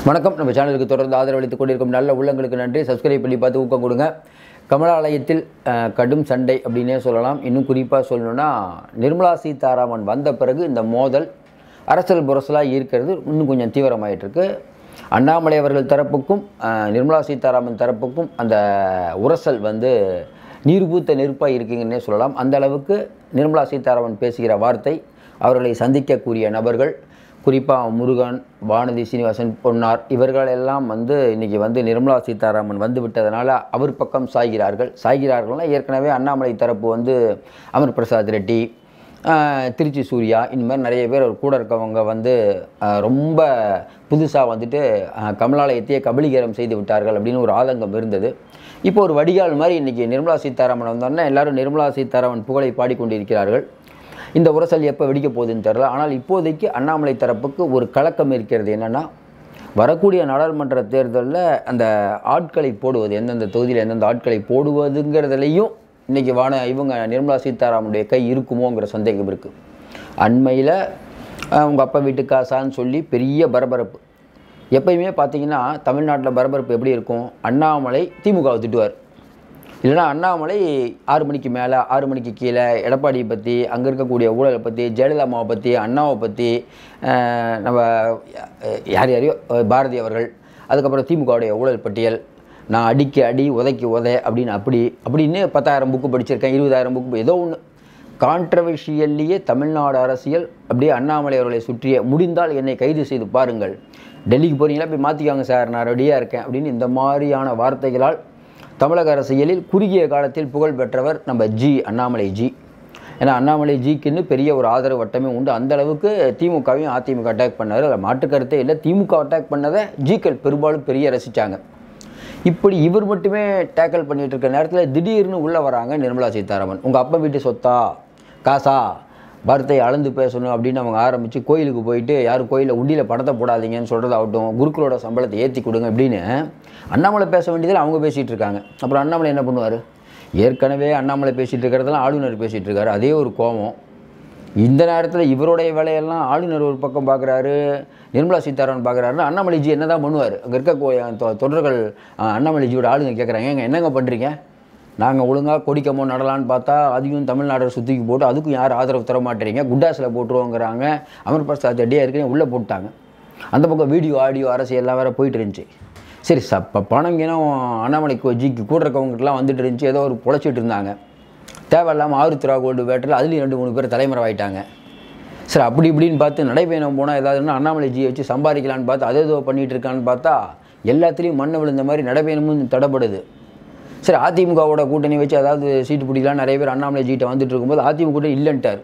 வணக்கம் நம்ம சேனலுக்கு தொடர்ந்து ஆதரவளித்துக் கொண்டிருக்கும் நல்ல உள்ளங்களுக்கு நன்றி சப்ஸ்கிரைப் பண்ணி பார்த்து ஊக்கம் கொடுங்க கமலாலயத்தில் அஹ், கடும் சண்டை அப்படின்னே சொல்லலாம் இன்னும் குறிப்பாக சொல்லணும்னா நிர்மலா சீதாராமன் வந்த பிறகு இந்த மோதல் அரசியல் புரசலாக இருக்கிறது இன்னும் கொஞ்சம் தீவிரமாயிட்டு இருக்கு அண்ணாமலை அவர்கள் தரப்புக்கும் அஹ், நிர்மலா சீதாராமன் தரப்புக்கும் அந்த உரசல் வந்து நீர்பூத்த நெருப்பாக இருக்குங்கன்னே சொல்லலாம் அந்த அளவுக்கு நிர்மலா சீதாராமன் பேசுகிற வார்த்தை அவர்களை சந்திக்கக்கூடிய நபர்கள் குறிப்பாக முருகன் வானதி சீனிவாசன் பொன்னார் இவர்கள் எல்லாம் வந்து இன்றைக்கி வந்து நிர்மலா சீதாராமன் வந்து விட்டதனால அவர் பக்கம் சாய்கிறார்கள் சாய்கிறார்கள்னா ஏற்கனவே அண்ணாமலை தரப்பு வந்து அமர் பிரசாத் ரெட்டி ஆஹ், திருச்சி சூர்யா இந்த மாதிரி நிறைய பேர் அவர் கூட இருக்கவங்க வந்து ஆஹ், ரொம்ப புதுசாக வந்துட்டு ஆஹ், கமலாலயத்தையே கபலீகரம் செய்து விட்டார்கள் அப்படின்னு ஒரு ஆதங்கம் இருந்தது இப்போ ஒரு வடிகால் மாதிரி இன்றைக்கி நிர்மலா சீதாராமன் வந்தோடனே எல்லாரும் நிர்மலா சீதாராமன் புகழை பாடிக்கொண்டிருக்கிறார்கள் இந்த உரசல் எப்போ வெடிக்க போகுதுன்னு தெரில ஆனால் இப்போதைக்கு அண்ணாமலை தரப்புக்கு ஒரு கலக்கம் இருக்கிறது என்னென்னா வரக்கூடிய நாடாளுமன்ற தேர்தலில் அந்த ஆட்களை போடுவது எந்தெந்த தொகுதியில் எந்தெந்த ஆட்களை போடுவதுங்கிறதுலையும் இன்றைக்கி வான இவங்க நிர்மலா சீதாராமனுடைய கை இருக்குமோங்கிற சந்தேகம் இருக்குது அண்மையில் உங்கள் அப்பா வீட்டு காசான்னு சொல்லி பெரிய பரபரப்பு எப்பயுமே பார்த்தீங்கன்னா தமிழ்நாட்டில் பரபரப்பு எப்படி இருக்கும் அண்ணாமலை திமுகவை திட்டுவார் இல்லைன்னா அண்ணாமலை ஆறு மணிக்கு மேலே ஆறு மணிக்கு கீழே எடப்பாடியை பற்றி அங்கே இருக்கக்கூடிய ஊழலை பற்றி ஜெயலலிதா அம்மாவை பற்றி அண்ணாவை பற்றி அஹ், நம்ம அஹ், யார் யாரையோ அஹ், பாரதி அவர்கள் அதுக்கப்புறம் திமுகவுடைய ஊழல் பட்டியல் நான் அடிக்க அடி உதைக்கு உதை அப்படின்னு அப்படி அப்படின்னு பத்தாயிரம் புக்கு படிச்சிருக்கேன் இருபதாயிரம் புக்கு ஏதோ ஒன்று கான்ட்ரவர்ஷியல்லையே தமிழ்நாடு அரசியல் அப்படியே அண்ணாமலை அவர்களை சுற்றிய முடிந்தால் என்னை கைது செய்து பாருங்கள் டெல்லிக்கு போகிறீங்களா போய் மாற்றிக்காங்க சார் நான் ரெடியாக இருக்கேன் அப்படின்னு இந்த மாதிரியான வார்த்தைகளால் தமிழக அரசியலில் குறுகிய காலத்தில் புகழ் பெற்றவர் நம்ம ஜி அண்ணாமலை ஜி ஏன்னா அண்ணாமலை ஜிக்குன்னு பெரிய ஒரு ஆதரவு வட்டமே உண்டு அந்த அளவுக்கு திமுகவையும் அதிமுக அட்டாக் பண்ணார் அதில் மாற்று கருத்தே இல்லை திமுக அட்டாக் பண்ணதை ஜிக்கள் பெரும்பாலும் பெரிய ரசித்தாங்க இப்படி இவர் மட்டுமே டேக்கிள் பண்ணிட்டு இருக்க நேரத்தில் திடீர்னு உள்ளே வராங்க நிர்மலா சீதாராமன் உங்கள் அப்பா வீட்டு சொத்தா காசா வார்த்தையை அளந்து பேசணும் அப்படின்னு அவங்க ஆரம்பித்து கோயிலுக்கு போயிட்டு யாரும் கோயிலில் உண்டியில் பணத்தை போடாதீங்கன்னு சொல்கிறதாகட்டும் குருக்களோட சம்பளத்தை ஏற்றி கொடுங்க அப்படின்னு அண்ணாமலை பேச வேண்டியதில் அவங்க பேசிகிட்டு இருக்காங்க அப்புறம் அண்ணாமலை என்ன பண்ணுவார் ஏற்கனவே அண்ணாமலை பேசிகிட்டு இருக்கிறதெல்லாம் ஆளுநர் பேசிகிட்டு இருக்காரு அதே ஒரு கோபம் இந்த நேரத்தில் இவருடைய வேலையெல்லாம் ஆளுநர் ஒரு பக்கம் பார்க்குறாரு நிர்மலா சீதாராமன் பார்க்குறாருன்னா அண்ணாமலைஜி என்ன தான் பண்ணுவார் அங்கே இருக்க கோ- தொ- தொடர்கள் அஹ், அண்ணாமலைஜியோட ஆளுங்க கேட்குறாங்க ஏங்க என்னங்க பண்ணுறீங்க நாங்கள் ஒழுங்காக கொடிக்கமோ நடலான்னு பார்த்தா அதையும் தமிழ்நாடு சுற்றிக்கு போட்டு அதுக்கும் யார் ஆதரவு தர மாட்டேறீங்க குண்டாஸில் போட்டுருவோங்கிறாங்க அமர் பிரசாத் ரெட்டியாக இருக்கிறேன் உள்ளே போட்டாங்க அந்த பக்கம் வீடியோ ஆடியோ அரசியல் எல்லாம் வேறு போயிட்டு இருந்துச்சு சரி ச இப்போ பணம் கிணம் அண்ணாமலை கோ- ஜிக்கு கூட இருக்கவங்ககிட்டலாம் வந்துட்டு இருந்துச்சு ஏதோ ஒரு பொழைச்சிட்டு இருந்தாங்க தேவையில்லாமல் ஆருத்ரா கோல்டு வேட்டில் அதுலேயும் ரெண்டு மூணு பேர் தலைமுறை ஆயிட்டாங்க சரி அப்படி இப்படின்னு பார்த்து நடைபயணம் போனால் ஏதாவதுன்னா அண்ணாமலை ஜியை வச்சு சம்பாதிக்கலான்னு பார்த்து அதை ஏதோ பண்ணிகிட்டு இருக்கான்னு பார்த்தா எல்லாத்துலேயும் மண்ணை விழுந்த மாதிரி நடைபயணமும் தடைப்படுது சரி அதிமுகவோட கூட்டணி வச்சு அதாவது சீட்டு பிடிக்கலாம் நிறைய பேர் அண்ணாமலை ஜிகிட்ட வந்துட்டு இருக்கும்போது அதிமுக கூட்டணி இல்லைன்ட்டார்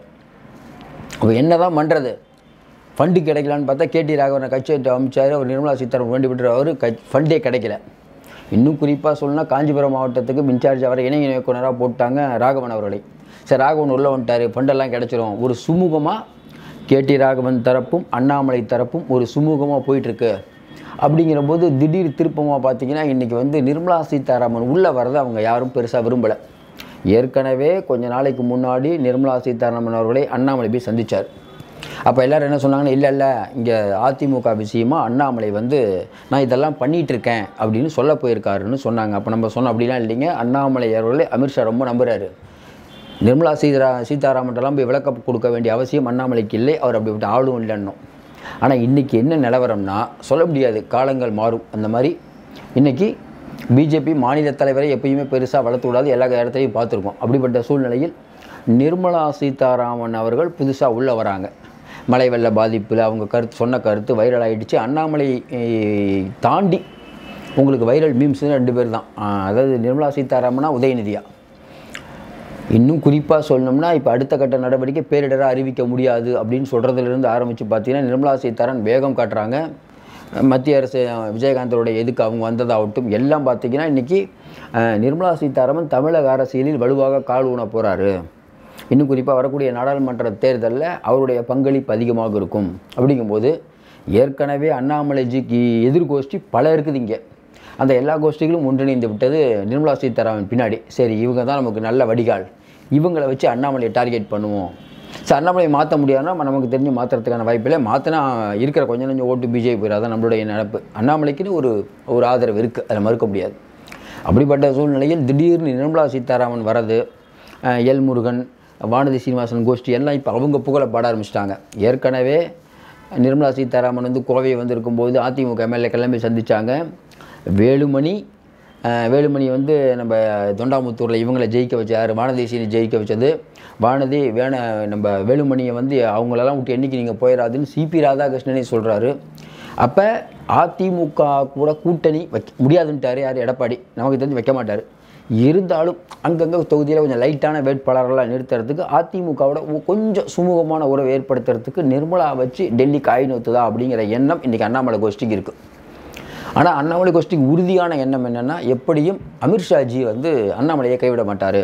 அப்போ என்ன தான் பண்ணுறது ஃபண்டு கிடைக்கலான்னு பார்த்தா கேடி ராகவனை கட்சியை அமைச்சார் அவர் நிர்மலா சீதாராமன் வேண்டி விட்டுரு அவர் க ஃபண்டே கிடைக்கல இன்னும் குறிப்பாக சொல்லணும்னா காஞ்சிபுரம் மாவட்டத்துக்கு இன்சார்ஜ் அவரை இணை இயக்குனராக போட்டாங்க ராகவன் அவர்களை சரி ராகவன் உள்ளே வந்துட்டார் ஃபண்டெல்லாம் கிடைச்சிரும் ஒரு சுமூகமாக கேடி ராகவன் தரப்பும் அண்ணாமலை தரப்பும் ஒரு சுமூகமாக போயிட்டுருக்கு அப்படிங்கிற போது திடீர் திருப்பமாக பார்த்தீங்கன்னா இன்றைக்கி வந்து நிர்மலா சீதாராமன் உள்ளே வரதை அவங்க யாரும் பெருசாக விரும்பலை ஏற்கனவே கொஞ்ச நாளைக்கு முன்னாடி நிர்மலா சீதாராமன் அவர்களை அண்ணாமலை போய் சந்திச்சார் அப்போ எல்லாரும் என்ன சொன்னாங்கன்னா இல்லை இல்லை இங்கே அதிமுக விஷயமா அண்ணாமலை வந்து நான் இதெல்லாம் பண்ணிட்டு இருக்கேன் அப்படின்னு சொல்ல போயிருக்காருன்னு சொன்னாங்க அப்போ நம்ம சொன்னோம் அப்படிலாம் இல்லைங்க அண்ணாமலை அவர்களை அமித்ஷா ரொம்ப நம்புறாரு நிர்மலா சீதரா சீதாராமன்ட்டெல்லாம் போய் விளக்கம் கொடுக்க வேண்டிய அவசியம் அண்ணாமலைக்கு இல்லை அவர் அப்படிப்பட்ட ஆளும் இல்லைன்னும் ஆனால் இன்றைக்கி என்ன நிலவரம்னா சொல்ல முடியாது காலங்கள் மாறும் அந்த மாதிரி இன்றைக்கி பிஜேபி மாநில தலைவரை எப்பயுமே பெருசாக வளர்த்து விடாது எல்லா இடத்துலையும் பார்த்துருக்கோம் அப்படிப்பட்ட சூழ்நிலையில் நிர்மலா சீதாராமன் அவர்கள் புதுசாக உள்ளே வராங்க மழை வெள்ள பாதிப்பில் அவங்க கருத்து சொன்ன கருத்து வைரல் ஆயிடுச்சு அண்ணாமலை eh, தாண்டி உங்களுக்கு வைரல் மீம்ஸ் ரெண்டு பேர் தான் ஆஹ் அதாவது நிர்மலா சீதாராமனா உதயநிதியா இன்னும் குறிப்பாக சொல்லணும்னா இப்போ அடுத்த கட்ட நடவடிக்கை பேரிடராக அறிவிக்க முடியாது அப்படின்னு சொல்கிறதுலேருந்து ஆரம்பித்து பார்த்தீங்கன்னா நிர்மலா சீதாராமன் வேகம் காட்டுறாங்க மத்திய அரசு அஹ், விஜயகாந்தோட எதுக்கு அவங்க வந்ததாகட்டும் எல்லாம் பார்த்தீங்கன்னா இன்றைக்கி நிர்மலா சீதாராமன் தமிழக அரசியலில் வலுவாக கால் ஊன போகிறாரு இன்னும் குறிப்பாக வரக்கூடிய நாடாளுமன்ற தேர்தலில் அவருடைய பங்களிப்பு அதிகமாக இருக்கும் அப்படிங்கும்போது ஏற்கனவே அண்ணாமலைஜிக்கு எதிர்கோஷ்டி பல இருக்குது இங்கே அந்த எல்லா கோஷ்டிகளும் ஒன்றிணைந்து விட்டது நிர்மலா சீதாராமன் பின்னாடி சரி இவங்க தான் நமக்கு நல்ல வடிகால் இவங்களை வச்சு அண்ணாமலையை டார்கெட் பண்ணுவோம் ஸோ அண்ணாமலையை மாற்ற முடியாதுன்னா நமக்கு தெரிஞ்சு மாற்றுறதுக்கான வாய்ப்பில்லை மாற்றினா இருக்கிற கொஞ்சம் கொஞ்சம் ஓட்டு பிஜேபி போயிடாது தான் நம்மளுடைய நினப்பு அண்ணாமலைக்குன்னு ஒரு ஒரு ஆதரவு இருக்குது அதை மறுக்க முடியாது அப்படிப்பட்ட சூழ்நிலையில் திடீர்னு நிர்மலா சீதாராமன் வரது அஹ், எல் முருகன் வானதி சீனிவாசன் கோஷ்டி எல்லாம் இப்போ அவங்க புகழ பாட ஆரம்பிச்சிட்டாங்க ஏற்கனவே நிர்மலா சீதாராமன் வந்து கோவை வந்திருக்கும்போது அதிமுக எம்எல்ஏ கிளம்பி சந்திச்சாங்க வேலுமணி அஹ், வேலுமணி வந்து நம்ம தொண்டாமுத்தூரில் இவங்களை ஜெயிக்க வச்சார் வானதி சீனி ஜெயிக்க வச்சது வானதி வேண நம்ம வேலுமணியை வந்து அவங்களெல்லாம் விட்டு என்னைக்கு நீங்கள் போயிடாதுன்னு சிபி ராதாகிருஷ்ணனே சொல்கிறாரு அப்போ அதிமுக கூட கூட்டணி வைக்க முடியாதுன்ட்டார் யார் எடப்பாடி நமக்கு தெரிஞ்சு வைக்க மாட்டார் இருந்தாலும் அங்கங்கே தொகுதியில் கொஞ்சம் லைட்டான வேட்பாளர்களாக நிறுத்துறதுக்கு அதிமுகவோட ஒ- கொஞ்சம் சுமூகமான உறவை ஏற்படுத்துறதுக்கு நிர்மலா வச்சு டெல்லி காய் நூற்றுதா அப்படிங்கிற எண்ணம் இன்றைக்கி அண்ணாமலை கோஷ்டிக்கு இருக்குது ஆனால் அண்ணாமலை கோஷ்டிக்கு உறுதியான எண்ணம் என்னென்னா எப்படியும் அமித்ஷாஜி வந்து அண்ணாமலையை கைவிட மாட்டார்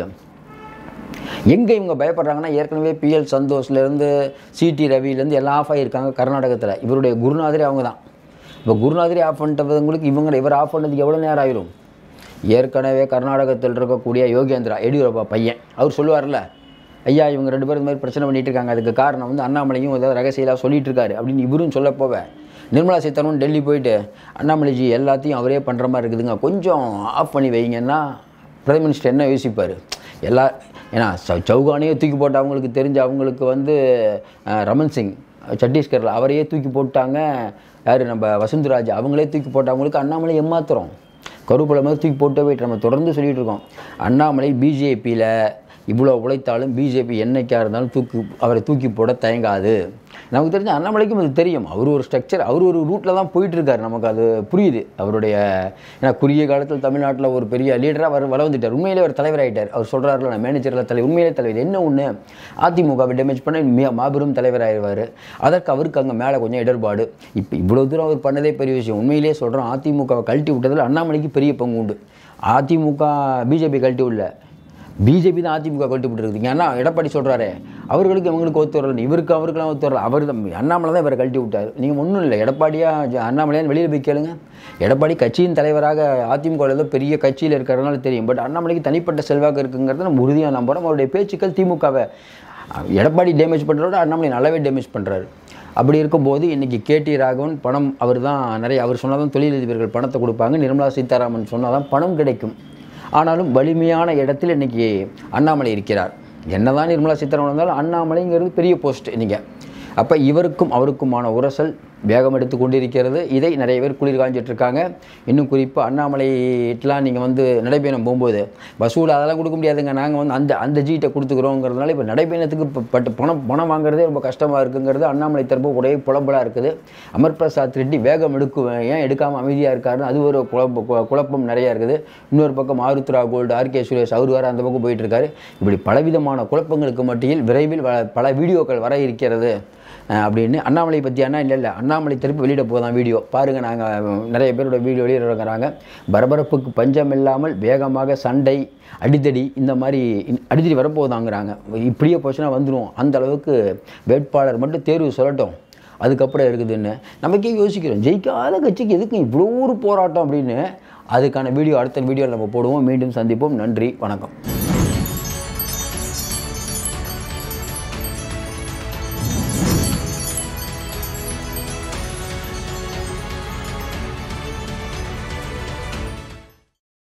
எங்கே இவங்க பயப்படுறாங்கன்னா ஏற்கனவே பிஎல் சந்தோஷ்லேருந்து சிடி ரவிலேருந்து எல்லாம் ஆஃப் ஆகியிருக்காங்க கர்நாடகத்தில் இவருடைய குருநாதரே அவங்க தான் இப்போ குருநாதரே ஆஃப் பண்ணிட்டவங்களுக்கு இவங்க இவர் ஆஃப் பண்ணதுக்கு எவ்வளோ நேரம் ஆயிரும் ஏற்கனவே கர்நாடகத்தில் இருக்கக்கூடிய யோகேந்திரா எடியூரப்பா பையன் அவர் சொல்லுவார்ல ஐயா இவங்க ரெண்டு பேரும் இந்த மாதிரி பிரச்சனை பண்ணிட்டு இருக்காங்க அதுக்கு காரணம் வந்து அண்ணாமலையும் ஏதாவது ரகசியலாக சொல்லிட்டு இருக்காரு அப்படின்னு இவரும் சொல்ல போவ நிர்மலா சீதாராமன் டெல்லி போயிட்டு அண்ணாமலைஜி எல்லாத்தையும் அவரே பண்ணுற மாதிரி இருக்குதுங்க கொஞ்சம் ஆஃப் பண்ணி வைங்கன்னா பிரைம் மினிஸ்டர் என்ன யோசிப்பார் எல்லா ஏன்னா ச- சௌகானையே தூக்கி போட்ட அவங்களுக்கு தெரிஞ்ச அவங்களுக்கு வந்து அஹ், ரமன் சிங் சத்தீஸ்கரில் அவரையே தூக்கி போட்டாங்க யார் நம்ம வசுந்தராஜ் அவங்களே தூக்கி போட்டவங்களுக்கு அண்ணாமலை ஏமாத்துறோம் கருப்புல மாதிரி தூக்கி போட்டு போயிட்டு நம்ம தொடர்ந்து சொல்லிட்டு இருக்கோம் அண்ணாமலை பிஜேபியில் இவ்வளோ உழைத்தாலும் பிஜேபி என்னைக்கா இருந்தாலும் தூக்கி அவரை தூக்கி போட தயங்காது நமக்கு தெரிஞ்ச அண்ணாமலைக்கும் அது தெரியும் அவர் ஒரு ஸ்ட்ரக்சர் அவர் ஒரு ரூட்டில் தான் போயிட்டு இருக்காரு நமக்கு அது புரியுது அவருடைய ஏன்னா குறுகிய காலத்தில் தமிழ்நாட்டில் ஒரு பெரிய லீடராக அவர் வள வந்துட்டார் உண்மையிலே ஒரு தலைவர் ஆகிட்டார் அவர் சொல்கிறாருல நான் மேனேஜரில் தலைவர் உண்மையிலே தலைவர் என்ன ஒன்று அதிமுகவை டேமேஜ் பண்ண மிக மாபெரும் தலைவர் ஆயிடுவார் அதற்கு அவருக்கு அங்கே மேலே கொஞ்சம் இடர்பாடு இப்போ இவ்வளோ தூரம் அவர் பண்ணதே பெரிய விஷயம் உண்மையிலேயே சொல்கிறோம் அதிமுகவை கழட்டி விட்டதில் அண்ணாமலைக்கு பெரிய பங்கு உண்டு அதிமுக பிஜேபி கழட்டி விடல பிஜேபி தான் அதிமுக கழட்டி விட்டுருக்குது ஏன்னா எடப்பாடி சொல்கிறாரு அவர்களுக்கு இவங்களுக்கு ஒத்து வரல இவருக்கு அவருக்கெல்லாம் ஒத்து வரல அவர் தான் அண்ணாமலை தான் இவரை கழட்டி விட்டார் நீங்கள் ஒன்றும் இல்லை எடப்பாடியா ஜ- அண்ணாமலையான்னு வெளியில் போய் கேளுங்க எடப்பாடி கட்சியின் தலைவராக அதிமுக ஏதோ பெரிய கட்சியில் இருக்கிறதுனால தெரியும் பட் அண்ணாமலைக்கு தனிப்பட்ட செல்வாக்கு இருக்குங்கிறத நம்ம உறுதியாக நம்புகிறோம் அவருடைய பேச்சுக்கள் திமுகவை எடப்பாடி டேமேஜ் பண்ணுறதோட அண்ணாமலை நல்லாவே டேமேஜ் பண்ணுறாரு அப்படி இருக்கும்போது இன்றைக்கி கேடி ராகவன் பணம் அவர் தான் நிறைய அவர் சொன்னால் தான் தொழிலதிபர்கள் பணத்தை கொடுப்பாங்க நிர்மலா சீதாராமன் சொன்னால் தான் பணம் கிடைக்கும் ஆனாலும் வலிமையான இடத்தில் இன்றைக்கி அண்ணாமலை இருக்கிறார் என்னதான் நிர்மலா சீதாராமன் இருந்தாலும் அண்ணாமலைங்கிறது பெரிய போஸ்ட் நீங்கள் அப்போ இவருக்கும் அவருக்குமான உரசல் வேகம் எடுத்து கொண்டிருக்கிறது இதை நிறைய பேர் குளிர் காஞ்சிட்டு இருக்காங்க இன்னும் குறிப்பாக அண்ணாமலைட்டெலாம் நீங்கள் வந்து நடைபயணம் போகும்போது வசூல் அதெல்லாம் கொடுக்க முடியாதுங்க நாங்கள் வந்து அந்த அந்த ஜீட்டை கொடுத்துக்குறோங்கிறதுனால இப்போ நடைபயணத்துக்கு இப்போ பட்டு பணம் பணம் வாங்குறதே ரொம்ப கஷ்டமாக இருக்குங்கிறது அண்ணாமலை தரப்பு ஒரே புலம்பலாக இருக்குது அமர் பிரசாத் ரெட்டி வேகம் எடுக்கு ஏன் எடுக்காமல் அமைதியாக இருக்காருன்னு அது ஒரு குழப்ப கு- குழப்பம் நிறையா இருக்குது இன்னொரு பக்கம் ஆருத்ரா கோல்டு ஆர்கே சுரேஷ் அவர் வேறு அந்த பக்கம் போயிட்டு இருக்காரு இப்படி பலவிதமான குழப்பங்களுக்கு மத்தியில் விரைவில் வ- பல வீடியோக்கள் வர இருக்கிறது அஹ் அப்படின்னு அண்ணாமலை பற்றியானா இல்லை இல்லை அண்ணாமலை திருப்பி வெளியிட போதான் வீடியோ பாருங்கள் நாங்கள் நிறைய பேரோட வீடியோ வெளியிடுறாங்க பரபரப்புக்கு பஞ்சம் இல்லாமல் வேகமாக சண்டை அடித்தடி இந்த மாதிரி இன்- அடித்தடி வரப்போதாங்கிறாங்க இப்படியே போச்சுன்னா வந்துடும் அந்த அளவுக்கு வேட்பாளர் மட்டும் தேர்வு சொல்லட்டும் அதுக்கப்புறம் இருக்குதுன்னு நமக்கே யோசிக்கிறோம் ஜெயிக்காத கட்சிக்கு எதுக்கு இவ்வளோ ஒரு போராட்டம் அப்படின்னு அதுக்கான வீடியோ அடுத்த வீடியோவில் நம்ம போடுவோம் மீண்டும் சந்திப்போம் நன்றி வணக்கம்